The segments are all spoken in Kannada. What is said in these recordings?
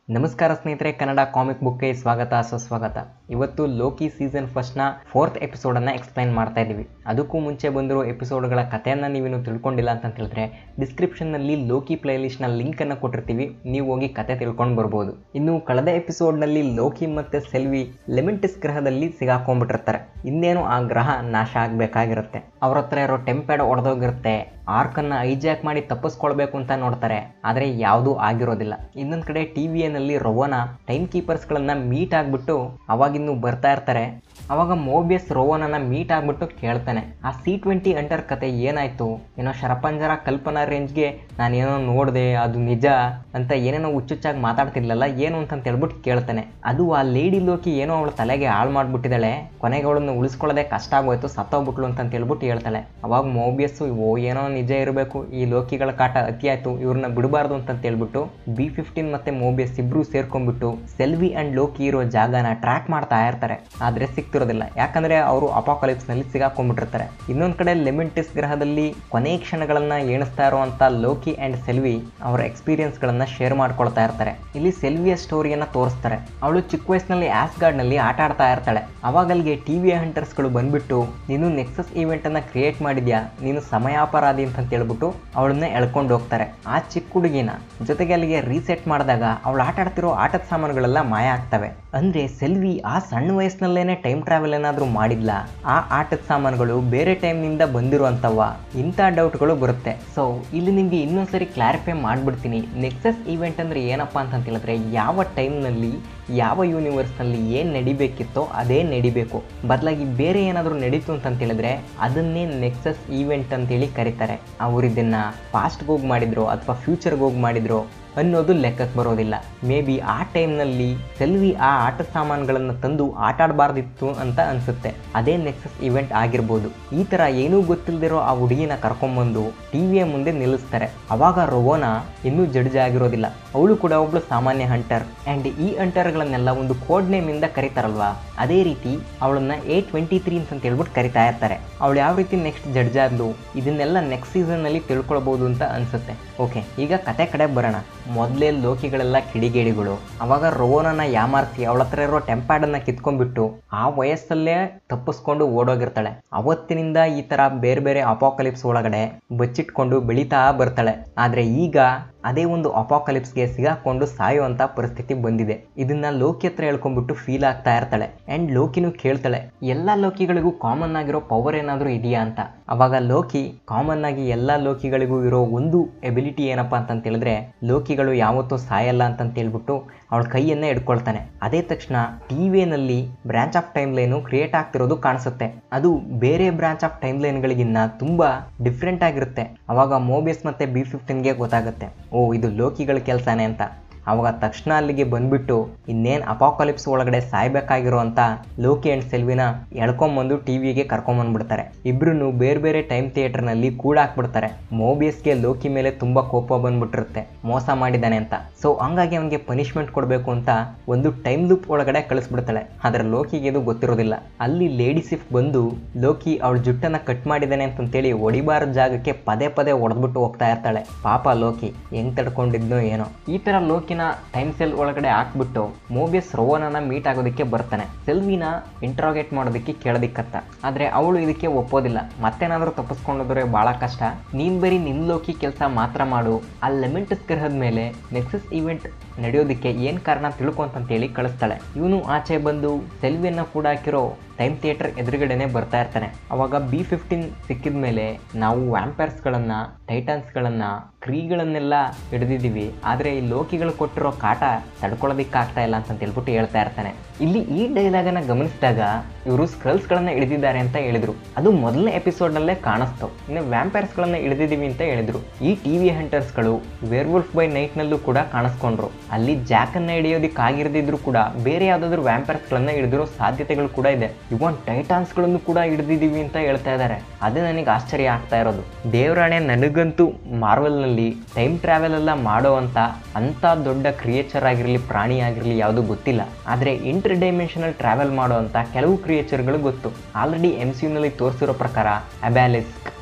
ನಮಸ್ಕಾರ ಸ್ನೇಹಿತರೆ ಕನ್ನಡ ಕಾಮಿಕ್ ಬುಕ್ಗೆ ಸ್ವಾಗತ ಸುಸ್ವಾಗತ ಇವತ್ತು ಲೋಕಿ ಸೀಸನ್ ಫಸ್ಟ್ನ ಫೋರ್ತ್ ಎಪಿಸೋಡನ್ನು ಎಕ್ಸ್ಪ್ಲೈನ್ ಮಾಡ್ತಾ ಇದ್ದೀವಿ ಅದಕ್ಕೂ ಮುಂಚೆ ಬಂದಿರೋ ಎಪಿಸೋಡ್ಗಳ ಕಥೆಯನ್ನು ನೀವೇನು ತಿಳ್ಕೊಂಡಿಲ್ಲ ಅಂತ ಹೇಳಿದ್ರೆ ಡಿಸ್ಕ್ರಿಪ್ಷನ್ನಲ್ಲಿ ಲೋಕಿ ಪ್ಲೇಲಿಸ್ಟ್ನ ಲಿಂಕನ್ನು ಕೊಟ್ಟಿರ್ತೀವಿ ನೀವು ಹೋಗಿ ಕತೆ ತಿಳ್ಕೊಂಡು ಬರ್ಬೋದು ಇನ್ನು ಕಳೆದ ಎಪಿಸೋಡ್ನಲ್ಲಿ ಲೋಕಿ ಮತ್ತು ಸೆಲ್ವಿ ಲೆಮೆಂಟಿಸ್ ಗ್ರಹದಲ್ಲಿ ಸಿಗಾಕೊಂಡ್ಬಿಟ್ಟಿರ್ತಾರೆ ಇನ್ನೇನು ಆ ಗ್ರಹ ನಾಶ ಆಗಬೇಕಾಗಿರುತ್ತೆ ಅವ್ರ ಹತ್ರ ಇರೋ ಟೆಂಪೆಡ್ ಒಡೆದೋಗಿರುತ್ತೆ ಆರ್ಕನ್ನು ಐಜಾಕ್ ಮಾಡಿ ತಪ್ಪಿಸ್ಕೊಳ್ಬೇಕು ಅಂತ ನೋಡ್ತಾರೆ ಆದರೆ ಯಾವುದೂ ಆಗಿರೋದಿಲ್ಲ ಇನ್ನೊಂದು ಕಡೆ ಟಿ ವಿ ಎನಲ್ಲಿ ರೋವನ ಟೈಮ್ ಕೀಪರ್ಸ್ಗಳನ್ನ ಮೀಟ್ ಆಗಿಬಿಟ್ಟು ಅವಾಗಿನ್ನು ಬರ್ತಾ ಇರ್ತಾರೆ ಅವಾಗ ಮೋಬಿಯಸ್ ರೋವನನ್ನ ಮೀಟ್ ಆಗಿಬಿಟ್ಟು ಕೇಳ್ತಾನೆ ಆ ಸಿ ಟ್ವೆಂಟಿ ಅಂಟರ್ ಕತೆ ಏನಾಯ್ತು ಏನೋ ಶರಪಂಜರ ಕಲ್ಪನಾ ರೇಂಜ್ಗೆ ನಾನೇನೋ ನೋಡಿದೆ ಅದು ನಿಜ ಅಂತ ಏನೇನೋ ಹುಚ್ಚುಚ್ಚಾಗಿ ಮಾತಾಡ್ತಿರ್ಲಿಲ್ಲ ಏನು ಅಂತ ಹೇಳ್ಬಿಟ್ಟು ಕೇಳ್ತಾನೆ ಅದು ಆ ಲೇಡಿ ಲೋಕಿ ಏನೋ ಅವಳ ತಲೆಗೆ ಹಾಳು ಮಾಡ್ಬಿಟ್ಟಿದ್ದಾಳೆ ಕೊನೆಗೆ ಅವಳನ್ನು ಉಳಿಸ್ಕೊಳ್ಳೋದೇ ಕಷ್ಟ ಆಗೋಯ್ತು ಸತ್ತೋಗ್ಬಿಟ್ಲು ಅಂತ ಹೇಳ್ಬಿಟ್ಟು ಹೇಳ್ತಾಳೆ ಅವಾಗ ಮೋಬಿಯಸ್ಸು ಓ ಏನೋ ನಿಜ ಇರಬೇಕು ಈ ಲೋಕಿಗಳ ಕಾಟ ಅತಿ ಆಯ್ತು ಇವ್ರನ್ನ ಬಿಡಬಾರ್ದು ಅಂತ ಹೇಳ್ಬಿಟ್ಟು ಬಿ ಫಿಫ್ಟೀನ್ ಮತ್ತೆ ಮೋಬಿಯಸ್ ಇಬ್ರು ಸೇರ್ಕೊಂಡ್ಬಿಟ್ಟು ಸೆಲ್ವಿ ಅಂಡ್ ಲೋಕಿ ಇರೋ ಜಾಗನ ಟ್ರ್ಯಾಕ್ ಮಾಡ್ತಾ ಇರ್ತಾರೆ ಆದ್ರೆ ಸಿಗ್ತಿರೋದಿಲ್ಲ ಯಾಕಂದ್ರೆ ಅವರು ಅಪಾಕಲಿಪ್ಸ್ ನಲ್ಲಿ ಸಿಗಾಕೊಂಡ್ಬಿಟ್ಟಿರ್ತಾರೆ ಇನ್ನೊಂದ್ ಕಡೆ ಲೆಮಿಂಟಿಸ್ ಗ್ರಹದಲ್ಲಿ ಕೊನೆ ಕ್ಷಣಗಳನ್ನ ಎಣಿಸ್ತಾ ಇರುವಂತ ಲೋಕಿ ಅಂಡ್ ಸೆಲ್ವಿ ಅವರ ಎಕ್ಸ್ಪೀರಿಯನ್ಸ್ ಗಳನ್ನ ಶೇರ್ ಮಾಡ್ಕೊಳ್ತಾ ಇರ್ತಾರೆ ಇಲ್ಲಿ ಸೆಲ್ವಿಯ ಸ್ಟೋರಿಯನ್ನ ತೋರಿಸ್ತಾರೆ ಅವಳು ಚಿಕ್ಕ ವಯಸ್ಸಿನಲ್ಲಿ ಆಸ್ಗಾರ್ಡ್ ನಲ್ಲಿ ಆಟ ಆಡ್ತಾ ಇರ್ತಾಳೆ ಅವಾಗ ಅಲ್ಲಿಗೆ ಟಿವಿ ಹಂಟರ್ಸ್ ಗಳು ಬಂದ್ಬಿಟ್ಟು ನೀನು ನೆಕ್ಸಸ್ ಈವೆಂಟ್ ಅನ್ನ ಕ್ರಿಯೇಟ್ ಮಾಡಿದ್ಯಾ ನೀನು ಸಮಯಾಪರಾಧಿ ಅಂತ ಹೇಳ್ಬಿಟ್ಟು ಅವಳನ್ನ ಎಳ್ಕೊಂಡು ಹೋಗ್ತಾರೆ ಆ ಚಿಕ್ಕ ಹುಡುಗಿನ ಜೊತೆಗೆ ಅಲ್ಲಿಗೆ ರೀಸೆಟ್ ಮಾಡಿದಾಗ ಅವಳು ಆಟ ಆಡ್ತಿರೋ ಆಟದ ಸಾಮಾನುಗಳೆಲ್ಲ ಮಾಯ ಆಗ್ತವೆ ಅಂದ್ರೆ ಸೆಲ್ವಿ ಆ ಸಣ್ಣ ವಯಸ್ಸಿನಲ್ಲೇನೆ ಟೈಮ್ ಟ್ರಾವೆಲ್ ಏನಾದ್ರೂ ಮಾಡಿದ್ಲ ಆ ಆಟದ ಸಾಮಾನುಗಳು ಬೇರೆ ಟೈಮ್ ನಿಂದ ಬಂದಿರುವಂತವ ಇಂಥ ಡೌಟ್ಗಳು ಬರುತ್ತೆ ಸೊ ಇಲ್ಲಿ ನಿಮ್ಗೆ ಇನ್ನೊಂದ್ಸರಿ ಕ್ಲಾರಿಫೈ ಮಾಡ್ಬಿಡ್ತೀನಿ ನೆಕ್ಸಸ್ ಈವೆಂಟ್ ಅಂದ್ರೆ ಏನಪ್ಪಾ ಅಂತ ಹೇಳಿದ್ರೆ ಯಾವ ಟೈಮ್ನಲ್ಲಿ ಯಾವ ಯೂನಿವರ್ಸ್ನಲ್ಲಿ ಏನು ನಡಿಬೇಕಿತ್ತೋ ಅದೇ ನಡಿಬೇಕು ಬದಲಾಗಿ ಬೇರೆ ಏನಾದರೂ ನಡೀತು ಅಂತ ಹೇಳಿದ್ರೆ ಅದನ್ನೇ ನೆಕ್ಸಸ್ ಈವೆಂಟ್ ಅಂತೇಳಿ ಕರೀತಾರೆ ಅವ್ರು ಇದನ್ನ ಪಾಸ್ಟ್ಗೆ ಹೋಗಿ ಮಾಡಿದ್ರು ಅಥವಾ ಫ್ಯೂಚರ್ಗೆ ಹೋಗಿ ಮಾಡಿದ್ರು ಅನ್ನೋದು ಲೆಕ್ಕಕ್ಕೆ ಬರೋದಿಲ್ಲ ಮೇ ಬಿ ಆ ಟೈಮ್ನಲ್ಲಿ ಸೆಲ್ವಿ ಆ ಆಟ ಸಾಮಾನುಗಳನ್ನು ತಂದು ಆಟ ಆಡಬಾರ್ದಿತ್ತು ಅಂತ ಅನ್ಸುತ್ತೆ ಅದೇ ನೆಕ್ಸಸ್ ಇವೆಂಟ್ ಆಗಿರ್ಬೋದು ಈ ಥರ ಏನೂ ಗೊತ್ತಿಲ್ಲದಿರೋ ಆ ಹುಡುಗಿನ ಕರ್ಕೊಂಬಂದು ಟಿವಿಯ ಮುಂದೆ ನಿಲ್ಲಿಸ್ತಾರೆ ಅವಾಗ ರೋವೋನ ಇನ್ನೂ ಜಡ್ಜ್ ಆಗಿರೋದಿಲ್ಲ ಅವಳು ಕೂಡ ಒಬ್ಳು ಸಾಮಾನ್ಯ ಹಂಟರ್ ಆ್ಯಂಡ್ ಈ ಹಂಟರ್ಗಳನ್ನೆಲ್ಲ ಒಂದು ಕೋಡ್ ನೇಮಿಂದ ಕರೀತಾರಲ್ವಾ ಅದೇ ರೀತಿ ಅವಳನ್ನ ಎ ಟ್ವೆಂಟಿ ತ್ರೀ ಅಂತ ಹೇಳ್ಬಿಟ್ಟು ಕರಿತಾ ಇರ್ತಾರೆ ಅವಳು ಯಾವ ರೀತಿ ನೆಕ್ಸ್ಟ್ ಜಡ್ಜ್ ಆದ್ಲು ಇದನ್ನೆಲ್ಲ ನೆಕ್ಸ್ಟ್ ಸೀಸನ್ನಲ್ಲಿ ತಿಳ್ಕೊಳ್ಬೋದು ಅಂತ ಅನ್ಸುತ್ತೆ ಓಕೆ ಈಗ ಕತೆ ಕಡೆ ಬರೋಣ ಮೊದಲೇ ಲೋಕಿಗಳೆಲ್ಲ ಕಿಡಿಗೇಡಿಗಳು ಅವಾಗ ರೋನನ್ನ ಯಾಮಾರಿಸಿ ಅವಳ ಹತ್ರ ಇರೋ ಟೆಂಪ್ಯಾಡನ್ನ ಕಿತ್ಕೊಂಡ್ಬಿಟ್ಟು ಆ ವಯಸ್ಸಲ್ಲೇ ತಪ್ಪಿಸ್ಕೊಂಡು ಓಡೋಗಿರ್ತಾಳೆ ಅವತ್ತಿನಿಂದ ಈ ತರ ಬೇರೆ ಬೇರೆ ಅಪಾಕಲಿಪ್ಸ್ ಒಳಗಡೆ ಬಚ್ಚಿಟ್ಕೊಂಡು ಬೆಳೀತಾ ಬರ್ತಾಳೆ ಆದ್ರೆ ಈಗ ಅದೇ ಒಂದು ಅಪಾಕಲಿಪ್ಸ್ಗೆ ಸಿಗಾಕೊಂಡು ಸಾಯುವಂತ ಪರಿಸ್ಥಿತಿ ಬಂದಿದೆ ಇದನ್ನ ಲೋಕಿ ಹತ್ರ ಹೇಳ್ಕೊಂಡ್ಬಿಟ್ಟು ಫೀಲ್ ಆಗ್ತಾ ಇರ್ತಾಳೆ ಅಂಡ್ ಲೋಕಿನೂ ಕೇಳ್ತಾಳೆ ಎಲ್ಲಾ ಲೋಕಿಗಳಿಗೂ ಕಾಮನ್ ಆಗಿರೋ ಪವರ್ ಏನಾದರೂ ಇದೆಯಾ ಅಂತ ಅವಾಗ ಲೋಕಿ ಕಾಮನ್ ಆಗಿ ಎಲ್ಲಾ ಲೋಕಿಗಳಿಗೂ ಇರೋ ಒಂದು ಎಬಿಲಿಟಿ ಏನಪ್ಪಾ ಅಂತ ಹೇಳಿದ್ರೆ ಲೋಕಿಗಳು ಯಾವತ್ತೂ ಸಾಯಲ್ಲ ಅಂತ ಹೇಳ್ಬಿಟ್ಟು ಅವಳ ಕೈಯನ್ನ ಹಿಡ್ಕೊಳ್ತಾನೆ ಅದೇ ತಕ್ಷಣ ಟಿವಿನಲ್ಲಿ branch of time line create ಆಗ್ತಿರೋದು ಕಾಣಿಸುತ್ತೆ ಅದು ಬೇರೆ ಬ್ರಾಂಚ್ ಆಫ್ ಟೈಮ್ ಲೈನ್ಗಳಿಗಿನ್ನ ತುಂಬಾ ಡಿಫ್ರೆಂಟ್ ಆಗಿರುತ್ತೆ ಅವಾಗ ಮೋಬಿಯಸ್ ಮತ್ತೆ ಬಿ ಫಿಫ್ಟೀನ್ಗೆ ಗೊತ್ತಾಗುತ್ತೆ ಓ ಇದು ಲೋಕಿಗಳ ಕೆಲಸನೇ ಅಂತ ಅವಾಗ ತಕ್ಷಣ ಅಲ್ಲಿಗೆ ಬಂದ್ಬಿಟ್ಟು ಇನ್ನೇನು ಅಪಾಕಾಲಿಪ್ಸ್ ಒಳಗಡೆ ಸಾಯ್ಬೇಕಾಗಿರೋ ಅಂತ ಲೋಕಿ ಅಂಡ್ ಸೆಲ್ವಿನ ಎಳ್ಕೊಂಬಂದು ಟಿವಿಗೆ ಕರ್ಕೊಂಬಂದ್ಬಿಡ್ತಾರೆ ಇಬ್ರು ಬೇರೆ ಬೇರೆ ಟೈಮ್ ಥಿಯೇಟರ್ನಲ್ಲಿ ಕೂಡ ಹಾಕ್ಬಿಡ್ತಾರೆ ಮೋಬಿಯಸ್ಗೆ ಲೋಕಿ ಮೇಲೆ ತುಂಬಾ ಕೋಪ ಬಂದ್ಬಿಟ್ಟಿರುತ್ತೆ ಮೋಸ ಮಾಡಿದ್ದಾನೆ ಅಂತ ಸೊ ಹಂಗಾಗಿ ಅವನಿಗೆ ಪನಿಷ್ಮೆಂಟ್ ಕೊಡಬೇಕು ಅಂತ ಒಂದು ಟೈಮ್ ಲೂಪ್ ಒಳಗಡೆ ಕಳಿಸ್ಬಿಡ್ತಾಳೆ ಆದ್ರೆ ಲೋಕಿಗೆ ಇದು ಗೊತ್ತಿರೋದಿಲ್ಲ ಅಲ್ಲಿ ಲೇಡಿ ಸಿಫ್ ಬಂದು ಲೋಕಿ ಅವಳ ಜುಟ್ಟನ್ನ ಕಟ್ ಮಾಡಿದ್ದಾನೆ ಅಂತಂತೇಳಿ ಹೊಡಿಬಾರದ ಜಾಗಕ್ಕೆ ಪದೇ ಪದೇ ಹೊಡೆದ್ಬಿಟ್ಟು ಹೋಗ್ತಾ ಇರ್ತಾಳೆ ಪಾಪ ಲೋಕಿ ಹೆಂಗ್ ತಡ್ಕೊಂಡಿದ್ನೋ ಏನೋ ಈ ತರ ಲೋಕಿನ ಟೈಮ್ ಸೆಲ್ ಒಳಗಡೆ ಹಾಕ್ಬಿಟ್ಟು ಮೋಬಿಯಸ್ ರೋವನನ್ನ ಮೀಟ್ ಆಗೋದಕ್ಕೆ ಬರ್ತಾನೆ ಸೆಲ್ವಿನ ಇಂಟ್ರಾಗೇಟ್ ಮಾಡೋದಕ್ಕೆ ಕೇಳೋದಿಕ್ಕತ್ತ ಆದ್ರೆ ಅವಳು ಇದಕ್ಕೆ ಒಪ್ಪೋದಿಲ್ಲ ಮತ್ತೇನಾದ್ರೂ ತಪ್ಪಿಸ್ಕೊಂಡೋದ್ರೆ ಬಹಳ ಕಷ್ಟ ನೀನ್ ಬರೀ ನಿನ್ ಲೋಕಿ ಕೆಲಸ ಮಾತ್ರ ಮಾಡು ಆ ಲೆಮೆಂಟಸ್ ಗ್ರಹದ ಮೇಲೆ ನೆಕ್ಸಸ್ ಇವೆಂಟ್ ನಡೆಯೋದಕ್ಕೆ ಏನ್ ಕಾರಣ ತಿಳ್ಕೊ ಅಂತೇಳಿ ಕಳಿಸ್ತಾಳೆ ಇವನು ಆಚೆ ಬಂದು ಸೆಲ್ವಿಯನ್ನ ಕೂಡ ಹಾಕಿರೋ ಟೈಮ್ ಥಿಯೇಟರ್ ಎದುರುಗಡೆನೆ ಬರ್ತಾ ಇರ್ತಾನೆ ಅವಾಗ ಬಿ ಫಿಫ್ಟೀನ್ ಸಿಕ್ಕಿದ ಮೇಲೆ ನಾವು ವ್ಯಾಂಪೈರ್ಸ್ಗಳನ್ನ ಟೈಟನ್ಸ್ಗಳನ್ನ ಕ್ರೀಗಳನ್ನೆಲ್ಲ ಹಿಡಿದಿದ್ದೀವಿ ಆದರೆ ಈ ಲೋಕಿಗಳು ಕೊಟ್ಟಿರೋ ಕಾಟ ತಡ್ಕೊಳ್ಳೋದಿಕ್ಕಾಗ್ತಾ ಇಲ್ಲ ಅಂತ ಹೇಳ್ಬಿಟ್ಟು ಹೇಳ್ತಾ ಇರ್ತಾನೆ ಇಲ್ಲಿ ಈ ಡೈಲಾಗನ್ನ ಗಮನಿಸಿದಾಗ ಇವರು ಸ್ಕ್ರಲ್ಸ್ಗಳನ್ನ ಹಿಡಿದಿದ್ದಾರೆ ಅಂತ ಹೇಳಿದ್ರು ಅದು ಮೊದಲನೇ ಎಪಿಸೋಡ್ನಲ್ಲೇ ಕಾಣಿಸ್ತು ಇನ್ನು ವ್ಯಾಂಪೈರ್ಸ್ಗಳನ್ನ ಹಿಡಿದಿದ್ದೀವಿ ಅಂತ ಹೇಳಿದ್ರು ಈ ಟಿ ವಿ ಹಂಟರ್ಸ್ಗಳು ವೇರ್ವುಲ್ಫ್ ಬೈ ನೈಟ್ನಲ್ಲೂ ಕೂಡ ಕಾಣಿಸ್ಕೊಂಡ್ರು ಅಲ್ಲಿ ಜಾಕನ್ನ ಹಿಡಿಯೋದಕ್ಕಾಗಿರ್ದಿದ್ರು ಕೂಡ ಬೇರೆ ಯಾವುದಾದ್ರೂ ವ್ಯಾಂಪೈರ್ಸ್ಗಳನ್ನ ಹಿಡಿದಿರೋ ಸಾಧ್ಯತೆಗಳು ಕೂಡ ಇದೆ ಇವನ್ ಟೈಟಾನ್ಸ್ಗಳನ್ನು ಕೂಡ ಹಿಡಿದಿದ್ದೀವಿ ಅಂತ ಹೇಳ್ತಾ ಇದ್ದಾರೆ ಅದೇ ನನಗೆ ಆಶ್ಚರ್ಯ ಆಗ್ತಾ ಇರೋದು ದೇವರಾಣೆ ನನಗಂತೂ ಮಾರ್ವೆಲ್ನಲ್ಲಿ ಟೈಮ್ ಟ್ರಾವೆಲ್ ಎಲ್ಲ ಮಾಡೋ ಅಂತ ಅಂತ ದೊಡ್ಡ ಕ್ರಿಯೇಚರ್ ಆಗಿರಲಿ ಪ್ರಾಣಿ ಆಗಿರಲಿ ಯಾವುದು ಗೊತ್ತಿಲ್ಲ ಆದರೆ ಇಂಟರ್ ಡೈಮೆನ್ಷನಲ್ ಟ್ರಾವೆಲ್ ಮಾಡೋ ಅಂತ ಕೆಲವು ಕ್ರಿಯೇಚರ್ಗಳು ಗೊತ್ತು ಆಲ್ರೆಡಿ ಎಮ್ ಸಿ ಯುನಲ್ಲಿ ತೋರಿಸಿರೋ ಪ್ರಕಾರ ಅಬ್ಯಾಲಿಸ್ಕ್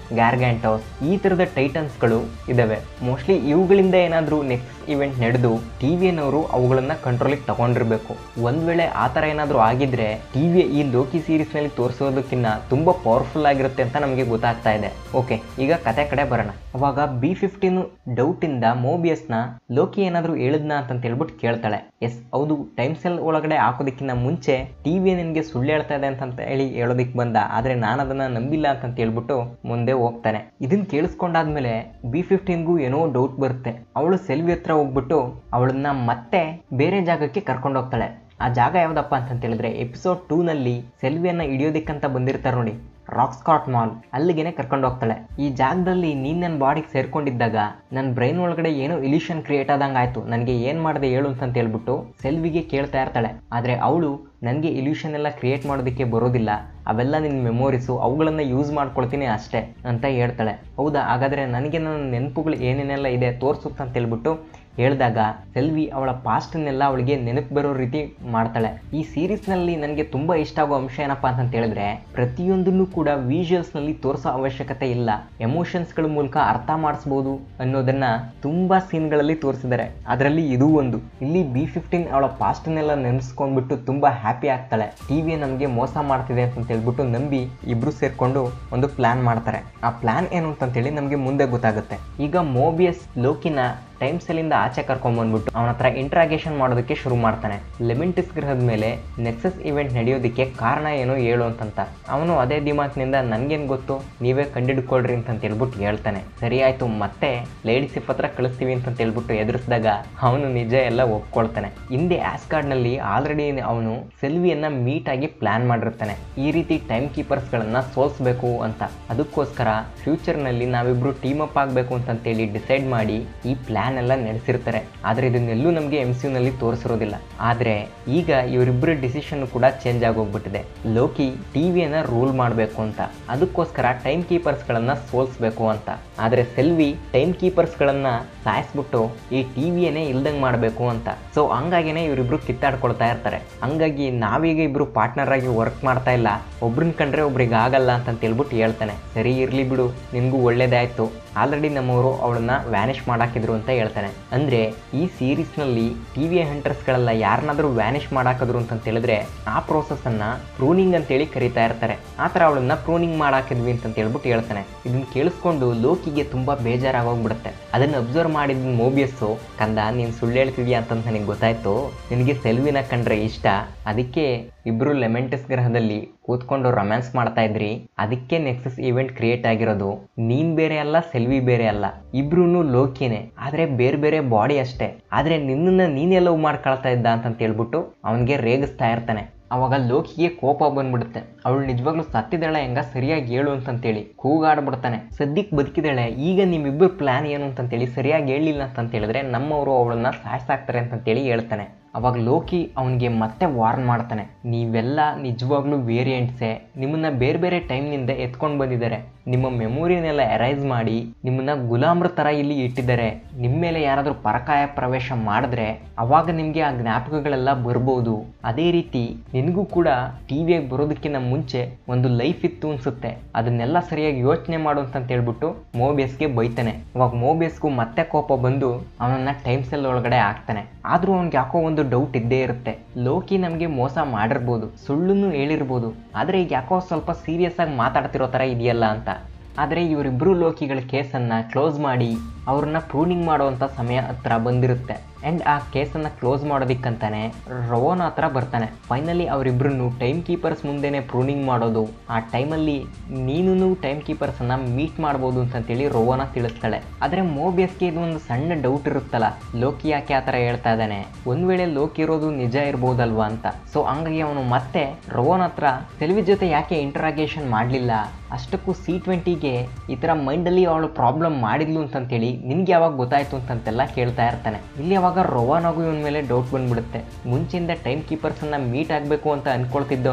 ಗ್ಯಾರ್ಗ್ಯಾಂಟೋಸ್ ಈ ಥರದ ಟೈಟನ್ಸ್ಗಳು ಇದಾವೆ ಮೋಸ್ಟ್ಲಿ ಇವುಗಳಿಂದ ಏನಾದರೂ ನೆಕ್ಸ್ಟ್ ಇವೆಂಟ್ ನಡೆದು ಟಿ ವಿಯನ್ನವರು ಅವುಗಳನ್ನ ಕಂಟ್ರೋಲಿಗೆ ತಗೊಂಡಿರ್ಬೇಕು ಒಂದ್ ವೇಳೆ ಆ ಥರ ಏನಾದರೂ ಆಗಿದ್ರೆ ಟಿ ವಿ ಈ ಲೋಕಿ ಸೀರೀಸ್ನಲ್ಲಿ ತೋರಿಸೋದಕ್ಕಿಂತ ತುಂಬ ಪವರ್ಫುಲ್ ಆಗಿರುತ್ತೆ ಅಂತ ನಮಗೆ ಗೊತ್ತಾಗ್ತಾ ಇದೆ ಓಕೆ ಈಗ ಕತೆ ಕಡೆ ಬರೋಣ ಅವಾಗ ಬಿ ಫಿಫ್ಟೀನ್ ಡೌಟಿಂದ ಮೋಬಿಯಸ್ನ ಲೋಕಿ ಏನಾದರೂ ಹೇಳಿದ್ನ ಅಂತ ಹೇಳ್ಬಿಟ್ಟು ಕೇಳ್ತಾಳೆ ಎಸ್ ಹೌದು ಟೈಮ್ ಸೆಲ್ ಒಳಗಡೆ ಹಾಕೋದಕ್ಕಿಂತ ಮುಂಚೆ ಟಿ ವಿ ನಿನಗೆ ಸುಳ್ಳು ಹೇಳ್ತಾ ಇದೆ ಅಂತ ಹೇಳಿ ಹೇಳೋದಕ್ಕೆ ಬಂದ ಆದರೆ ನಾನು ಅದನ್ನ ನಂಬಿಲ್ಲ ಅಂತ ಹೇಳ್ಬಿಟ್ಟು ಮುಂದೆ ಹೋಗ್ತಾನೆ ಇದನ್ನ ಕೇಳಿಸ್ಕೊಂಡಾದ್ಮೇಲೆ ಬಿ ಫಿಫ್ಟೀನ್ಗೂ ಏನೋ ಡೌಟ್ ಬರುತ್ತೆ ಅವಳು ಸೆಲ್ವಿ ಹತ್ರ ಹೋಗ್ಬಿಟ್ಟು ಅವಳನ್ನ ಮತ್ತೆ ಬೇರೆ ಜಾಗಕ್ಕೆ ಕರ್ಕೊಂಡು ಹೋಗ್ತಾಳೆ ಆ ಜಾಗ ಯಾವ್ದಪ್ಪ ಅಂತ ಹೇಳಿದ್ರೆ ಎಪಿಸೋಡ್ ಟೂ ನಲ್ಲಿ ಸೆಲ್ವಿಯನ್ನ ಹಿಡಿಯೋದಿಕ್ಕಂತ ಬಂದಿರ್ತಾರೆ ನೋಡಿ ರಾಕ್ ಸ್ಕಾಟ್ ಮಾಲ್ ಅಲ್ಲಿಗೆನೆ ಕರ್ಕೊಂಡು ಹೋಗ್ತಾಳೆ ಈ ಜಾಗದಲ್ಲಿ ನೀನ್ ನನ್ನ ಬಾಡಿಗೆ ಸೇರ್ಕೊಂಡಿದ್ದಾಗ ನನ್ನ ಬ್ರೈನ್ ಒಳಗಡೆ ಏನೋ ಇಲ್ಯೂಷನ್ ಕ್ರಿಯೇಟ್ ಆದಂಗೆ ಆಯ್ತು ನನಗೆ ಏನ್ ಮಾಡಿದೆ ಹೇಳು ಅಂತ ಹೇಳ್ಬಿಟ್ಟು ಸೆಲ್ವಿಗೆ ಕೇಳ್ತಾ ಇರ್ತಾಳೆ ಆದ್ರೆ ಅವಳು ನನಗೆ ಇಲ್ಯೂಷನ್ ಎಲ್ಲ ಕ್ರಿಯೇಟ್ ಮಾಡೋದಕ್ಕೆ ಬರೋದಿಲ್ಲ ಅವೆಲ್ಲ ನಿನ್ನ ಮೆಮೊರೀಸು ಅವುಗಳನ್ನು ಯೂಸ್ ಮಾಡ್ಕೊಳ್ತೀನಿ ಅಷ್ಟೇ ಅಂತ ಹೇಳ್ತಾಳೆ ಹೌದಾ ಹಾಗಾದ್ರೆ ನನಗೆ ನನ್ನ ನೆನಪುಗಳು ಏನೇನೆಲ್ಲ ಇದೆ ತೋರ್ಸುತ್ತ ಅಂತ ಹೇಳ್ಬಿಟ್ಟು ಹೇಳಿದಾಗ ಸೆಲ್ವಿ ಅವಳ ಪಾಸ್ಟನ್ನೆಲ್ಲ ಅವಳಿಗೆ ನೆನಪು ಬರೋ ರೀತಿ ಮಾಡ್ತಾಳೆ ಈ ಸೀರೀಸ್ನಲ್ಲಿ ನನಗೆ ತುಂಬ ಇಷ್ಟ ಆಗೋ ಅಂಶ ಏನಪ್ಪಾ ಅಂತ ಹೇಳಿದ್ರೆ ಪ್ರತಿಯೊಂದನ್ನು ಕೂಡ ವಿಜುವಲ್ಸ್ನಲ್ಲಿ ತೋರಿಸೋ ಅವಶ್ಯಕತೆ ಇಲ್ಲ ಎಮೋಷನ್ಸ್ಗಳ ಮೂಲಕ ಅರ್ಥ ಮಾಡಿಸ್ಬೋದು ಅನ್ನೋದನ್ನ ತುಂಬಾ ಸೀನ್ಗಳಲ್ಲಿ ತೋರಿಸಿದ್ದಾರೆ ಅದರಲ್ಲಿ ಇದು ಒಂದು ಇಲ್ಲಿ ಬಿ ಫಿಫ್ಟೀನ್ ಅವಳ ಪಾಸ್ಟನ್ನೆಲ್ಲ ನೆನೆಸ್ಕೊಂಡ್ಬಿಟ್ಟು ತುಂಬಾ ಹ್ಯಾಪಿ ಆಗ್ತಾಳೆ ಟಿವಿ ನಮಗೆ ಮೋಸ ಮಾಡ್ತಿದೆ ಅಂತ ಹೇಳ್ಬಿಟ್ಟು ನಂಬಿ ಇಬ್ರು ಸೇರ್ಕೊಂಡು ಒಂದು ಪ್ಲಾನ್ ಮಾಡ್ತಾರೆ ಆ ಪ್ಲಾನ್ ಏನು ಅಂತಂತೇಳಿ ನಮಗೆ ಮುಂದೆ ಗೊತ್ತಾಗುತ್ತೆ ಈಗ ಮೋಬಿಯಸ್ ಲೋಕಿನ ಟೈಮ್ ಸೆಲ್ಲಿಂದ ಆಚೆ ಕರ್ಕೊಂಡ್ಬಂದ್ಬಿಟ್ಟು ಅವನ ಹತ್ರ ಇಂಟ್ರಾಗೇಷನ್ ಮಾಡೋದಕ್ಕೆ ಶುರು ಮಾಡ್ತಾನೆ ಲೆಮಿಂಟಿಸ್ ಗ್ರಹದ ಮೇಲೆ ನೆಕ್ಸಸ್ ಇವೆಂಟ್ ನಡೆಯೋದಕ್ಕೆ ಕಾರಣ ಏನು ಹೇಳು ಅಂತಂತ ಅವನು ಅದೇ ದಿಮಾಕ್ನಿಂದ ನನ್ಗೇನು ಗೊತ್ತು ನೀವೇ ಕಂಡಿಡ್ಕೊಳ್ರಿ ಅಂತ ಹೇಳ್ಬಿಟ್ಟು ಹೇಳ್ತಾನೆ ಸರಿ ಆಯ್ತು ಮತ್ತೆ ಲೇಡಿ ಸಿಪ್ ಹತ್ರ ಕಳಿಸ್ತೀವಿ ಅಂತ ಹೇಳ್ಬಿಟ್ಟು ಎದುರಿಸಿದಾಗ ಅವನು ನಿಜ ಎಲ್ಲ ಒಪ್ಕೊಳ್ತಾನೆ ಹಿಂದೆ ನಲ್ಲಿ ಆಲ್ರೆಡಿ ಅವನು ಸೆಲ್ವಿಯನ್ನ ಮೀಟ್ ಆಗಿ ಪ್ಲಾನ್ ಮಾಡಿರ್ತಾನೆ ಈ ರೀತಿ ಟೈಮ್ ಕೀಪರ್ಸ್ಗಳನ್ನ ಸೋಲ್ಸ್ಬೇಕು ಅಂತ ಅದಕ್ಕೋಸ್ಕರ ಫ್ಯೂಚರ್ನಲ್ಲಿ ನಾವಿಬ್ರು ಟೀಮ್ ಅಪ್ ಆಗಬೇಕು ಅಂತಂತೇಳಿ ಡಿಸೈಡ್ ಮಾಡಿ ಈ ಪ್ಲಾನ್ ಎಲ್ಲ ನಡೆಸಿರ್ತಾರೆ ಆದರೆ ಇದನ್ನೆಲ್ಲೂ ನಮಗೆ ಎಮ್ ಸಿ ನಲ್ಲಿ ತೋರಿಸಿರೋದಿಲ್ಲ ಆದರೆ ಈಗ ಇವರಿಬ್ಬರ ಡಿಸಿಷನ್ ಕೂಡ ಚೇಂಜ್ ಆಗೋಗ್ಬಿಟ್ಟಿದೆ ಲೋಕಿ ಟಿವಿಯನ್ನ ರೂಲ್ ಮಾಡಬೇಕು ಅಂತ ಅದಕ್ಕೋಸ್ಕರ ಟೈಮ್ ಕೀಪರ್ಸ್ಗಳನ್ನ ಸೋಲ್ಸ್ಬೇಕು ಅಂತ ಆದರೆ ಸೆಲ್ವಿ ಟೈಮ್ ಕೀಪರ್ಸ್ಗಳನ್ನ ಸಾಯಿಸ್ಬಿಟ್ಟು ಈ ಟಿವಿಯನ್ನೇ ಇಲ್ದಂಗೆ ಮಾಡಬೇಕು ಅಂತ ಸೊ ಹಂಗಾಗಿನೇ ಇವರಿಬ್ರು ಕಿತ್ತಾಡ್ಕೊಳ್ತಾ ಇರ್ತಾರೆ ಹಂಗಾಗಿ ನಾವೀಗ ಇಬ್ರು ಪಾರ್ಟ್ನರ್ ಆಗಿ ವರ್ಕ್ ಮಾಡ್ತಾ ಇಲ್ಲ ಒಬ್ರನ್ನ ಕಂಡ್ರೆ ಒಬ್ರಿಗೆ ಆಗಲ್ಲ ಅಂತ ಹೇಳ್ಬಿಟ್ಟು ಹೇಳ್ತಾನೆ ಸರಿ ಇರ್ಲಿ ಬಿಡು ನಿನ್ಗೂ ಒಳ್ಳೇದಾಯ್ತು ಆಲ್ರೆಡಿ ನಮ್ಮವರು ಅವಳನ್ನ ವ್ಯಾನಿಷ್ ಮಾಡಾಕಿದ್ರು ಅಂತ ಹೇಳ್ತಾನೆ ಅಂದ್ರೆ ಈ ಸೀರೀಸ್ನಲ್ಲಿ ಟಿ ವಿ ಹಂಟರ್ಸ್ಗಳೆಲ್ಲ ಯಾರನ್ನಾದ್ರೂ ವ್ಯಾನಿಷ್ ಮಾಡಾಕಿದ್ರು ಅಂತ ಹೇಳಿದ್ರೆ ಆ ಪ್ರೋಸೆಸ್ ಅನ್ನ ಪ್ರೂನಿಂಗ್ ಅಂತೇಳಿ ಕರಿತಾ ಇರ್ತಾರೆ ಆ ಥರ ಅವಳನ್ನ ಪ್ರೂನಿಂಗ್ ಮಾಡಾಕಿದ್ವಿ ಅಂತ ಹೇಳ್ಬಿಟ್ಟು ಹೇಳ್ತಾನೆ ಇದನ್ನ ಕೇಳಿಸ್ಕೊಂಡು ಲೋಕಿಗೆ ತುಂಬಾ ಬೇಜಾರಾಗೋಗ್ಬಿಡುತ್ತೆ ಅದನ್ನ ಅಬ್ಸರ್ವ್ ಮಾಡಿದ ಮೋಬಿಯಸ್ಸು ಕಂದ ನೀನು ಸುಳ್ಳು ಹೇಳ್ತಿದ್ಯಾ ಅಂತ ನನಗೆ ಗೊತ್ತಾಯ್ತು ನಿನಗೆ ಸೆಲ್ವಿನ ಕಂಡ್ರೆ ಇಷ್ಟ ಅದಕ್ಕೆ ಇಬ್ರು ಲೆಮೆಂಟಸ್ ಗ್ರಹದಲ್ಲಿ ಕೂತ್ಕೊಂಡು ರೊಮ್ಯಾನ್ಸ್ ಮಾಡ್ತಾ ಇದ್ರಿ ಅದಕ್ಕೆ ನೆಕ್ಸಸ್ ಇವೆಂಟ್ ಕ್ರಿಯೇಟ್ ಆಗಿರೋದು ನೀನ್ ಬೇರೆ ಅಲ್ಲ ಸೆಲ್ವಿ ಬೇರೆ ಅಲ್ಲ ಇಬ್ರು ಲೋಕಿನೇ ಆದ್ರೆ ಬೇರೆ ಬೇರೆ ಬಾಡಿ ಅಷ್ಟೇ ಆದ್ರೆ ನಿನ್ನನ್ನ ನೀನೇ ಲವ್ ಮಾಡ್ಕೊಳ್ತಾ ಇದ್ದ ಅಂತ ಹೇಳ್ಬಿಟ್ಟು ಅವನಿಗೆ ರೇಗಿಸ್ತಾ ಇರ್ತಾನೆ ಅವಾಗ ಲೋಕಿಗೆ ಕೋಪ ಬಂದ್ಬಿಡುತ್ತೆ ಅವಳು ನಿಜವಾಗ್ಲೂ ಸತ್ತಿದ್ದಾಳೆ ಹೆಂಗ ಸರಿಯಾಗಿ ಹೇಳು ಅಂತಂತೇಳಿ ಕೂಗಾಡ್ಬಿಡ್ತಾನೆ ಸದ್ಯಕ್ಕೆ ಬದುಕಿದಾಳೆ ಈಗ ನಿಮ್ಮಿಬ್ಬರು ಪ್ಲಾನ್ ಏನು ಅಂತಂತೇಳಿ ಸರಿಯಾಗಿ ಹೇಳಿಲ್ಲ ಅಂತ ಹೇಳಿದ್ರೆ ನಮ್ಮವರು ಅವಳನ್ನ ಸಾಯಿಸಾಕ್ತಾರೆ ಅಂತಂತೇಳಿ ಹೇಳ್ತಾನೆ ಅವಾಗ ಲೋಕಿ ಅವನಿಗೆ ಮತ್ತೆ ವಾರ್ನ್ ಮಾಡ್ತಾನೆ ನೀವೆಲ್ಲ ನಿಜವಾಗ್ಲೂ ವೇರಿಯಂಟ್ಸೇ ನಿಮ್ಮನ್ನ ಬೇರೆ ಬೇರೆ ಟೈಮ್ನಿಂದ ಎತ್ಕೊಂಡು ಬಂದಿದ್ದಾರೆ ನಿಮ್ಮ ಮೆಮೊರಿನೆಲ್ಲ ಎರೈಸ್ ಮಾಡಿ ನಿಮ್ಮನ್ನ ಗುಲಾಮ್ರ ಥರ ಇಲ್ಲಿ ಇಟ್ಟಿದ್ದಾರೆ ನಿಮ್ಮ ಮೇಲೆ ಯಾರಾದರೂ ಪರಕಾಯ ಪ್ರವೇಶ ಮಾಡಿದ್ರೆ ಅವಾಗ ನಿಮಗೆ ಆ ಜ್ಞಾಪಕಗಳೆಲ್ಲ ಬರ್ಬೋದು ಅದೇ ರೀತಿ ನಿನಗೂ ಕೂಡ ಟಿ ವಿಯಾಗಿ ಬರೋದಕ್ಕಿಂತ ಮುಂಚೆ ಒಂದು ಲೈಫ್ ಇತ್ತು ಅನ್ಸುತ್ತೆ ಅದನ್ನೆಲ್ಲ ಸರಿಯಾಗಿ ಯೋಚನೆ ಮಾಡು ಅಂತ ಹೇಳ್ಬಿಟ್ಟು ಮೋಬಿಯಸ್ಗೆ ಬೈತಾನೆ ಅವಾಗ ಮೋಬಿಯಸ್ಗೂ ಮತ್ತೆ ಕೋಪ ಬಂದು ಅವನನ್ನ ಟೈಮ್ ಸೆಲ್ ಒಳಗಡೆ ಹಾಕ್ತಾನೆ ಆದ್ರೂ ಅವ್ನಿಗೆ ಯಾಕೋ ಒಂದು ಡೌಟ್ ಇದ್ದೇ ಇರುತ್ತೆ ಲೋಕಿ ನಮಗೆ ಮೋಸ ಮಾಡಿರ್ಬೋದು ಸುಳ್ಳುನ್ನು ಹೇಳಿರ್ಬೋದು ಆದರೆ ಈಗ ಯಾಕೋ ಸ್ವಲ್ಪ ಸೀರಿಯಸ್ ಆಗಿ ಮಾತಾಡ್ತಿರೋ ಥರ ಇದೆಯಲ್ಲ ಅಂತ ಆದರೆ ಇವರಿಬ್ಬರು ಲೋಕಿಗಳ ಕೇಸನ್ನು ಕ್ಲೋಸ್ ಮಾಡಿ ಅವ್ರನ್ನ ಪ್ರೂನಿಂಗ್ ಮಾಡುವಂಥ ಸಮಯ ಹತ್ರ ಬಂದಿರುತ್ತೆ ಆ್ಯಂಡ್ ಆ ಕೇಸನ್ನು ಕ್ಲೋಸ್ ಮಾಡೋದಕ್ಕಂತಾನೆ ರವೋನ ಹತ್ರ ಬರ್ತಾನೆ ಫೈನಲಿ ಅವರಿಬ್ಬರನ್ನು ಟೈಮ್ ಕೀಪರ್ಸ್ ಮುಂದೆನೆ ಪ್ರೂನಿಂಗ್ ಮಾಡೋದು ಆ ಟೈಮಲ್ಲಿ ನೀನು ಟೈಮ್ ಕೀಪರ್ಸನ್ನು ಮೀಟ್ ಮಾಡ್ಬೋದು ಅಂತಂತೇಳಿ ರೋವನ ತಿಳಿಸ್ತಾಳೆ ಆದರೆ ಮೋಬಿಯಸ್ಗೆ ಇದು ಒಂದು ಸಣ್ಣ ಡೌಟ್ ಇರುತ್ತಲ್ಲ ಲೋಕಿ ಯಾಕೆ ಆ ಥರ ಹೇಳ್ತಾ ಇದ್ದಾನೆ ಒಂದು ವೇಳೆ ಲೋಕಿ ಇರೋದು ನಿಜ ಇರ್ಬೋದಲ್ವಾ ಅಂತ ಸೊ ಹಂಗಾಗಿ ಅವನು ಮತ್ತೆ ರೋವನ್ ಹತ್ರ ಸೆಲ್ವಿ ಜೊತೆ ಯಾಕೆ ಇಂಟರಾಗೇಷನ್ ಮಾಡಲಿಲ್ಲ ಅಷ್ಟಕ್ಕೂ ಸಿ ಟ್ವೆಂಟಿಗೆ ಈ ಥರ ಮೈಂಡಲ್ಲಿ ಅವಳು ಪ್ರಾಬ್ಲಮ್ ಮಾಡಿದ್ಲು ಅಂತಂತೇಳಿ ನಿನ್ಗೆ ಯಾವಾಗ ಗೊತ್ತಾಯ್ತು ಅಂತಂತೆಲ್ಲ ಕೇಳ್ತಾ ಇರ್ತಾನೆ ಇಲ್ಲಿ ಅವಾಗ ರೋವಾನಾಗೂ ಇವನ ಮೇಲೆ ಡೌಟ್ ಬಂದ್ಬಿಡುತ್ತೆ ಮುಂಚೆಯಿಂದ ಟೈಮ್ ಕೀಪರ್ಸನ್ನ ಮೀಟ್ ಆಗಬೇಕು ಅಂತ ಅನ್ಕೊಳ್ತಿದ್ದವನು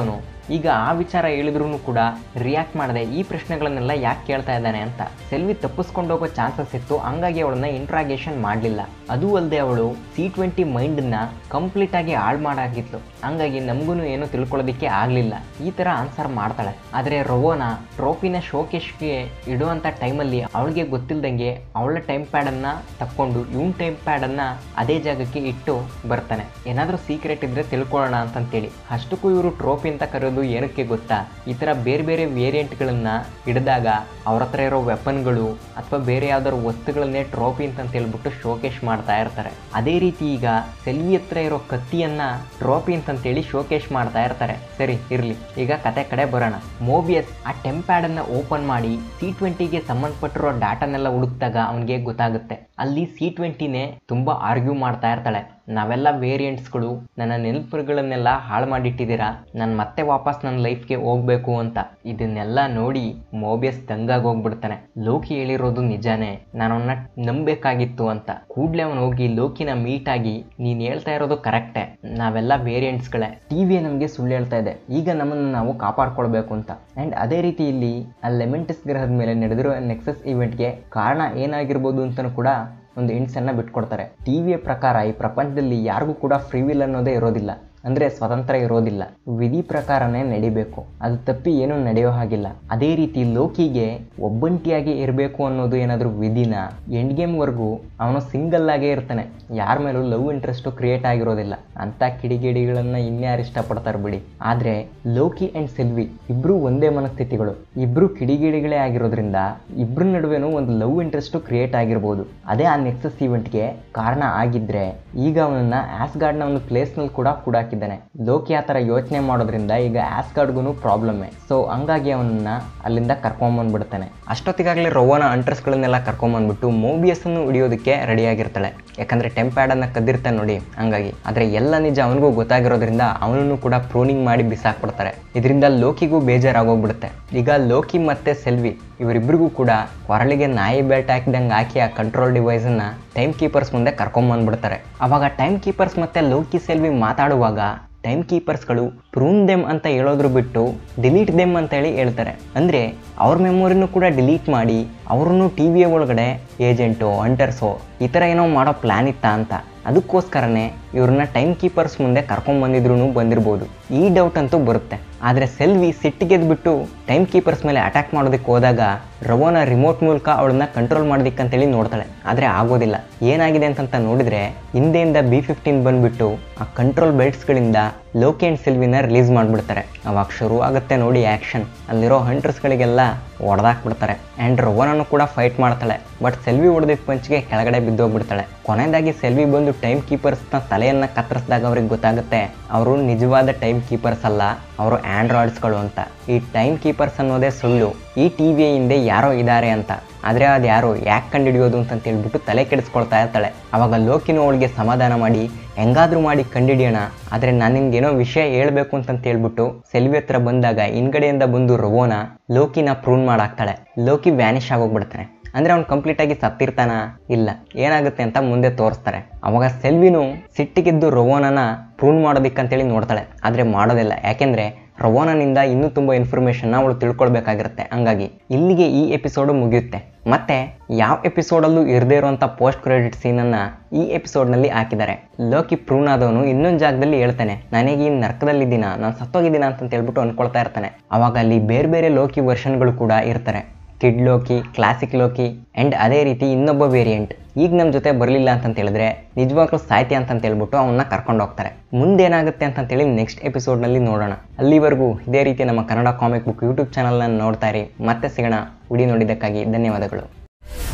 ಈಗ ಆ ವಿಚಾರ ಹೇಳಿದ್ರು ಕೂಡ ರಿಯಾಕ್ಟ್ ಮಾಡದೆ ಈ ಪ್ರಶ್ನೆಗಳನ್ನೆಲ್ಲ ಯಾಕೆ ಕೇಳ್ತಾ ಇದ್ದಾನೆ ಅಂತ ಸೆಲ್ವಿ ತಪ್ಪಿಸ್ಕೊಂಡು ಹೋಗೋ ಚಾನ್ಸಸ್ ಇತ್ತು ಹಂಗಾಗಿ ಅವಳನ್ನ ಇಂಟ್ರಾಗೇಷನ್ ಮಾಡಲಿಲ್ಲ ಅದು ಅಲ್ಲದೆ ಅವಳು ಸಿ ಟ್ವೆಂಟಿ ಮೈಂಡನ್ನ ಕಂಪ್ಲೀಟ್ ಆಗಿ ಹಾಳು ಮಾಡಾಗಿತ್ತು ಹಂಗಾಗಿ ನಮಗೂ ಏನು ತಿಳ್ಕೊಳ್ಳೋದಕ್ಕೆ ಆಗಲಿಲ್ಲ ಈ ಥರ ಆನ್ಸರ್ ಮಾಡ್ತಾಳೆ ಆದರೆ ರೊವೋನ ಟ್ರೋಫಿನ ಶೋಕೇಶ್ಗೆ ಇಡುವಂಥ ಟೈಮಲ್ಲಿ ಅವಳಿಗೆ ಗೊತ್ತಿಲ್ದಂಗೆ ಅವಳ ಟೈಮ್ ಪ್ಯಾಡನ್ನು ತಕ್ಕೊಂಡು ಇವನ್ ಟೈಮ್ ಪ್ಯಾಡನ್ನು ಅದೇ ಜಾಗಕ್ಕೆ ಇಟ್ಟು ಬರ್ತಾನೆ ಏನಾದರೂ ಸೀಕ್ರೆಟ್ ಇದ್ರೆ ತಿಳ್ಕೊಳ್ಳೋಣ ಅಂತಂತೇಳಿ ಅಷ್ಟಕ್ಕೂ ಇವರು ಟ್ರೋಫಿ ಅಂತ ಕರೆಯೋದು ಏನಕ್ಕೆ ಗೊತ್ತಾ ಈ ಥರ ಬೇರೆ ಬೇರೆ ವೇರಿಯಂಟ್ಗಳನ್ನ ಹಿಡಿದಾಗ ಅವ್ರ ಹತ್ರ ಇರೋ ವೆಪನ್ಗಳು ಅಥವಾ ಬೇರೆ ಯಾವ್ದಾದ್ರು ವಸ್ತುಗಳನ್ನೇ ಟ್ರೋಫಿ ಅಂತ ಹೇಳ್ಬಿಟ್ಟು ಶೋಕೇಶ್ ಮಾಡ್ತಾ ಇರ್ತಾರೆ ಅದೇ ರೀತಿ ಈಗ ಸೆಲ್ವಿ ಹತ್ರ ಇರೋ ಕತ್ತಿಯನ್ನ ಟ್ರೋಫಿ ಅಂತಂತೇಳಿ ಶೋಕೇಶ್ ಮಾಡ್ತಾ ಇರ್ತಾರೆ ಸರಿ ಇರ್ಲಿ ಈಗ ಕತೆ ಕಡೆ ಬರೋಣ ಮೋಬಿಯಸ್ ಆ ಟೆಂಪ್ಯಾಡ್ ಅನ್ನ ಓಪನ್ ಮಾಡಿ ಸಿ ಟ್ವೆಂಟಿಗೆ ಸಂಬಂಧಪಟ್ಟಿರೋ ಡಾಟಾನೆಲ್ಲ ಹುಡುಕ್ದಾಗ ಅವನಿಗೆ ಗೊತ್ತಾಗುತ್ತೆ ಅಲ್ಲಿ ಸಿ ಟ್ವೆಂಟಿನೇ ತುಂಬಾ ಆರ್ಗ್ಯೂ ಮಾಡ್ತಾ ಇರ್ತಾಳೆ ನಾವೆಲ್ಲ ವೇರಿಯಂಟ್ಸ್ಗಳು ನನ್ನ ನೆನಪುಗಳನ್ನೆಲ್ಲ ಹಾಳು ಮಾಡಿಟ್ಟಿದ್ದೀರಾ ನಾನು ಮತ್ತೆ ವಾಪಸ್ ನನ್ನ ಲೈಫ್ಗೆ ಹೋಗ್ಬೇಕು ಅಂತ ಇದನ್ನೆಲ್ಲ ನೋಡಿ ಮೋಬಿಯಸ್ ದಂಗಾಗಿ ಹೋಗ್ಬಿಡ್ತಾನೆ ಲೋಕಿ ಹೇಳಿರೋದು ನಿಜಾನೇ ನಾನು ಅವನ್ನ ನಂಬೇಕಾಗಿತ್ತು ಅಂತ ಕೂಡ್ಲೆ ಅವನು ಹೋಗಿ ಲೋಕಿನ ಮೀಟ್ ಆಗಿ ನೀನ್ ಹೇಳ್ತಾ ಇರೋದು ಕರೆಕ್ಟೇ ನಾವೆಲ್ಲ ವೇರಿಯಂಟ್ಸ್ಗಳೇ ಟಿವಿ ನಮಗೆ ಸುಳ್ಳು ಹೇಳ್ತಾ ಇದೆ ಈಗ ನಮ್ಮನ್ನು ನಾವು ಕಾಪಾಡ್ಕೊಳ್ಬೇಕು ಅಂತ ಅಂಡ್ ಅದೇ ರೀತಿ ಇಲ್ಲಿ ಆ ಲೆಮೆಂಟಸ್ ಗ್ರಹದ ಮೇಲೆ ನಡೆದಿರೋ ನೆಕ್ಸಸ್ ಇವೆಂಟ್ಗೆ ಕಾರಣ ಏನಾಗಿರ್ಬೋದು ಅಂತಲೂ ಕೂಡ ಒಂದು ಹಿಂಟ್ಸನ್ನು ಬಿಟ್ಕೊಡ್ತಾರೆ ಟಿವಿಯ ಪ್ರಕಾರ ಈ ಪ್ರಪಂಚದಲ್ಲಿ ಯಾರಿಗೂ ಕೂಡ ಫ್ರೀ ವಿಲ್ ಅನ್ನೋದೇ ಇರೋದಿಲ್ಲ ಅಂದರೆ ಸ್ವತಂತ್ರ ಇರೋದಿಲ್ಲ ವಿಧಿ ಪ್ರಕಾರನೇ ನಡಿಬೇಕು ಅದು ತಪ್ಪಿ ಏನೂ ನಡೆಯೋ ಹಾಗಿಲ್ಲ ಅದೇ ರೀತಿ ಲೋಕಿಗೆ ಒಬ್ಬಂಟಿಯಾಗಿ ಇರಬೇಕು ಅನ್ನೋದು ಏನಾದರೂ ವಿಧಿನ ಎಂಡ್ ಗೇಮ್ವರೆಗೂ ಅವನು ಸಿಂಗಲ್ ಆಗೇ ಇರ್ತಾನೆ ಯಾರ ಮೇಲೂ ಲವ್ ಇಂಟ್ರೆಸ್ಟು ಕ್ರಿಯೇಟ್ ಆಗಿರೋದಿಲ್ಲ ಅಂಥ ಕಿಡಿಗೇಡಿಗಳನ್ನು ಇನ್ಯಾರು ಇಷ್ಟಪಡ್ತಾರೆ ಬಿಡಿ ಆದರೆ ಲೋಕಿ ಆ್ಯಂಡ್ ಸೆಲ್ವಿ ಇಬ್ಬರು ಒಂದೇ ಮನಸ್ಥಿತಿಗಳು ಇಬ್ಬರು ಕಿಡಿಗೇಡಿಗಳೇ ಆಗಿರೋದ್ರಿಂದ ಇಬ್ಬರ ನಡುವೆನೂ ಒಂದು ಲವ್ ಇಂಟ್ರೆಸ್ಟು ಕ್ರಿಯೇಟ್ ಆಗಿರ್ಬೋದು ಅದೇ ಆ ನೆಕ್ಸಸ್ ಇವೆಂಟ್ಗೆ ಕಾರಣ ಆಗಿದ್ರೆ ಈಗ ಅವನನ್ನ ಆಸ್ಗಾರ್ಡ್ನ ಒಂದು ಪ್ಲೇಸ್ನಲ್ಲಿ ಕೂಡ ಕೂಡಾಕಿದ್ದಾನೆ ಲೋಕಿ ಆ ಥರ ಯೋಚನೆ ಮಾಡೋದ್ರಿಂದ ಈಗ ಆಸ್ಗಾರ್ಡ್ಗೂ ಪ್ರಾಬ್ಲಮ್ಮೆ ಸೊ ಹಂಗಾಗಿ ಅವನನ್ನ ಅಲ್ಲಿಂದ ಕರ್ಕೊಂಬಂದ್ಬಿಡ್ತಾನೆ ಅಷ್ಟೊತ್ತಿಗಾಗಲೇ ರೊವೋನ ಅಂಟ್ರೆಸ್ಗಳನ್ನೆಲ್ಲ ಕರ್ಕೊಂಬಂದ್ಬಿಟ್ಟು ಮೋಬಿಯಸ್ಸನ್ನು ಹಿಡಿಯೋದಕ್ಕೆ ರೆಡಿಯಾಗಿರ್ತಾಳೆ ಯಾಕಂದರೆ ಟೆಂಪ್ಯಾಡನ್ನು ಕದ್ದಿರ್ತಾನೆ ನೋಡಿ ಹಂಗಾಗಿ ಆದರೆ ಎಲ್ಲ ನಿಜ ಅವನಿಗೂ ಗೊತ್ತಾಗಿರೋದ್ರಿಂದ ಅವನನ್ನು ಕೂಡ ಪ್ರೂನಿಂಗ್ ಮಾಡಿ ಬಿಸಾಕ್ಬಿಡ್ತಾರೆ ಇದರಿಂದ ಲೋಕಿಗೂ ಬೇಜಾರಾಗೋಗ್ಬಿಡುತ್ತೆ ಈಗ ಲೋಕಿ ಮತ್ತೆ ಸೆಲ್ವಿ ಇವರಿಬ್ಬರಿಗೂ ಕೂಡ ಕೊರಳಿಗೆ ನಾಯಿ ಬೆಲ್ಟ್ ಹಾಕಿದಂಗೆ ಹಾಕಿ ಆ ಕಂಟ್ರೋಲ್ ಡಿವೈಸನ್ನು ಟೈಮ್ ಕೀಪರ್ಸ್ ಮುಂದೆ ಕರ್ಕೊಂಬಂದ್ಬಿಡ್ತಾರೆ ಅವಾಗ ಟೈಮ್ ಕೀಪರ್ಸ್ ಮತ್ತೆ ಲೋಕಿ ಸೆಲ್ವಿ ಮಾತಾಡುವಾಗ ಟೈಮ್ ಕೀಪರ್ಸ್ಗಳು ಪ್ರೂನ್ ದೆಮ್ ಅಂತ ಹೇಳೋದ್ರ ಬಿಟ್ಟು ಡಿಲೀಟ್ ದೆಮ್ ಅಂತ ಹೇಳಿ ಹೇಳ್ತಾರೆ ಅಂದರೆ ಅವ್ರ ಮೆಮೊರಿನೂ ಕೂಡ ಡಿಲೀಟ್ ಮಾಡಿ ಅವ್ರನ್ನೂ ಟಿ ವಿಯ ಒಳಗಡೆ ಏಜೆಂಟು ಅಂಟರ್ಸೋ ಈ ಥರ ಏನೋ ಮಾಡೋ ಪ್ಲ್ಯಾನ್ ಇತ್ತಾ ಅಂತ ಅದಕ್ಕೋಸ್ಕರನೇ ಇವ್ರನ್ನ ಟೈಮ್ ಕೀಪರ್ಸ್ ಮುಂದೆ ಕರ್ಕೊಂಬಂದಿದ್ರು ಬಂದಿರ್ಬೋದು ಈ ಡೌಟ್ ಅಂತೂ ಬರುತ್ತೆ ಆದರೆ ಸೆಲ್ವಿ ಸಿಟ್ಟಿಗೆದ್ಬಿಟ್ಟು ಟೈಮ್ ಕೀಪರ್ಸ್ ಮೇಲೆ ಅಟ್ಯಾಕ್ ಮಾಡೋದಕ್ಕೆ ಹೋದಾಗ ರವೋನ ರಿಮೋಟ್ ಮೂಲಕ ಅವಳನ್ನ ಕಂಟ್ರೋಲ್ ಮಾಡೋದಕ್ಕಂತೇಳಿ ನೋಡ್ತಾಳೆ ಆದರೆ ಆಗೋದಿಲ್ಲ ಏನಾಗಿದೆ ಅಂತಂತ ನೋಡಿದ್ರೆ ಹಿಂದೆಯಿಂದ ಬಿ ಫಿಫ್ಟೀನ್ ಬಂದ್ಬಿಟ್ಟು ಆ ಕಂಟ್ರೋಲ್ ಬೆಲ್ಟ್ಸ್ಗಳಿಂದ ಲೋಕಿ ಆ್ಯಂಡ್ ಸೆಲ್ವಿನ ರಿಲೀಸ್ ಮಾಡಿಬಿಡ್ತಾರೆ ಅವಾಗ ಶುರು ಆಗುತ್ತೆ ನೋಡಿ ಆ್ಯಕ್ಷನ್ ಅಲ್ಲಿರೋ ಹಂಟ್ರಸ್ಗಳಿಗೆಲ್ಲ ಹೊಡೆದಾಕ್ಬಿಡ್ತಾರೆ ಆ್ಯಂಡ್ ರವೋನನ್ನು ಕೂಡ ಫೈಟ್ ಮಾಡ್ತಾಳೆ ಬಟ್ ಸೆಲ್ವಿ ಹೊಡೆದಿದ್ದ ಪಂಚ್ಗೆ ಕೆಳಗಡೆ ಬಿದ್ದೋಗ್ಬಿಡ್ತಾಳೆ ಕೊನೆಯದಾಗಿ ಸೆಲ್ವಿ ಬಂದು ಟೈಮ್ ಕೀಪರ್ಸ್ನ ತಲೆಯನ್ನು ಕತ್ತರಿಸಿದಾಗ ಅವ್ರಿಗೆ ಗೊತ್ತಾಗುತ್ತೆ ಅವರು ನಿಜವಾದ ಟೈಮ್ ಕೀಪರ್ಸ್ ಅಲ್ಲ ಅವರು ಆ್ಯಂಡ್ರಾಯ್ಡ್ಸ್ಗಳು ಅಂತ ಈ ಟೈಮ್ ಕೀಪರ್ಸ್ ಅನ್ನೋದೇ ಸುಳ್ಳು ಈ ಟಿ ವಿಯ ಹಿಂದೆ ಯಾರೋ ಇದ್ದಾರೆ ಅಂತ ಆದರೆ ಅದು ಯಾರು ಯಾಕೆ ಕಂಡುಹಿಡಿಯೋದು ಅಂತ ಹೇಳ್ಬಿಟ್ಟು ತಲೆ ಕೆಡಿಸ್ಕೊಳ್ತಾ ಇರ್ತಾಳೆ ಅವಾಗ ಲೋಕಿನೂ ಅವಳಿಗೆ ಸಮಾಧಾನ ಮಾಡಿ ಹೆಂಗಾದ್ರೂ ಮಾಡಿ ಕಂಡಿಡಿಯೋಣ ಆದರೆ ನಾನು ನಿನ್ಗೇನೋ ವಿಷಯ ಹೇಳ್ಬೇಕು ಅಂತಂತ ಹೇಳ್ಬಿಟ್ಟು ಸೆಲ್ವಿ ಹತ್ರ ಬಂದಾಗ ಹಿಂದ್ಗಡೆಯಿಂದ ಬಂದು ರವೋನ ಲೋಕಿನ ಪ್ರೂನ್ ಮಾಡಾಕ್ತಾಳೆ ಲೋಕಿ ವ್ಯಾನಿಷ್ ಆಗೋಗ್ಬಿಡ್ತಾನೆ ಅಂದ್ರೆ ಅವ್ನು ಕಂಪ್ಲೀಟ್ ಆಗಿ ಸತ್ತಿರ್ತಾನ ಇಲ್ಲ ಏನಾಗುತ್ತೆ ಅಂತ ಮುಂದೆ ತೋರಿಸ್ತಾರೆ ಅವಾಗ ಸೆಲ್ವಿನು ಸಿಟ್ಟಿಗಿದ್ದು ರೊವೋನನ ಪ್ರೂವ್ ಮಾಡೋದಿಕ್ಕಂತೇಳಿ ನೋಡ್ತಾಳೆ ಆದರೆ ಮಾಡೋದಿಲ್ಲ ಯಾಕೆಂದ್ರೆ ರೊವೋನನಿಂದ ಇನ್ನೂ ತುಂಬ ಇನ್ಫಾರ್ಮೇಷನ್ನ ಅವಳು ತಿಳ್ಕೊಳ್ಬೇಕಾಗಿರುತ್ತೆ ಹಂಗಾಗಿ ಇಲ್ಲಿಗೆ ಈ ಎಪಿಸೋಡು ಮುಗಿಯುತ್ತೆ ಮತ್ತೆ ಯಾವ ಎಪಿಸೋಡಲ್ಲೂ ಇರದೇ ಇರುವಂಥ ಪೋಸ್ಟ್ ಕ್ರೆಡಿಟ್ ಸೀನನ್ನು ಈ ಎಪಿಸೋಡ್ನಲ್ಲಿ ಹಾಕಿದ್ದಾರೆ ಲೋಕಿ ಪ್ರೂನ್ ಆದವನು ಇನ್ನೊಂದು ಜಾಗದಲ್ಲಿ ಹೇಳ್ತಾನೆ ನನಗೆ ಈ ನರ್ಕದಲ್ಲಿದ್ದೀನ ನಾನು ಸತ್ತೋಗಿದ್ದೀನ ಅಂತ ಹೇಳ್ಬಿಟ್ಟು ಅನ್ಕೊಳ್ತಾ ಇರ್ತಾನೆ ಅವಾಗ ಅಲ್ಲಿ ಬೇರೆ ಬೇರೆ ಲೋಕಿ ವರ್ಷನ್ಗಳು ಕೂಡ ಇರ್ತಾರೆ kid Loki classic Loki and ಅದೇ ರೀತಿ ಇನ್ನೊಬ್ಬ ವೇರಿಯಂಟ್ ಈಗ ನಮ್ಮ ಜೊತೆ ಬರಲಿಲ್ಲ ಅಂತ ಹೇಳಿದ್ರೆ ನಿಜವಾಗ್ಲೂ ಸಾಹಿತ್ಯ ಅಂತ ಹೇಳ್ಬಿಟ್ಟು ಅವನ್ನ ಕರ್ಕೊಂಡು ಹೋಗ್ತಾರೆ ಮುಂದೇನಾಗುತ್ತೆ ಅಂತಂತೇಳಿ ನೆಕ್ಸ್ಟ್ ಎಪಿಸೋಡ್ನಲ್ಲಿ ನೋಡೋಣ ಅಲ್ಲಿವರೆಗೂ ಇದೇ ರೀತಿ ನಮ್ಮ ಕನ್ನಡ ಕಾಮಿಕ್ ಬುಕ್ ಯೂಟ್ಯೂಬ್ ಚಾನಲ್ನ ನೋಡ್ತಾ ಇರಿ ಮತ್ತೆ ಸಿಗೋಣ ಉಡಿ ನೋಡಿದ್ದಕ್ಕಾಗಿ ಧನ್ಯವಾದಗಳು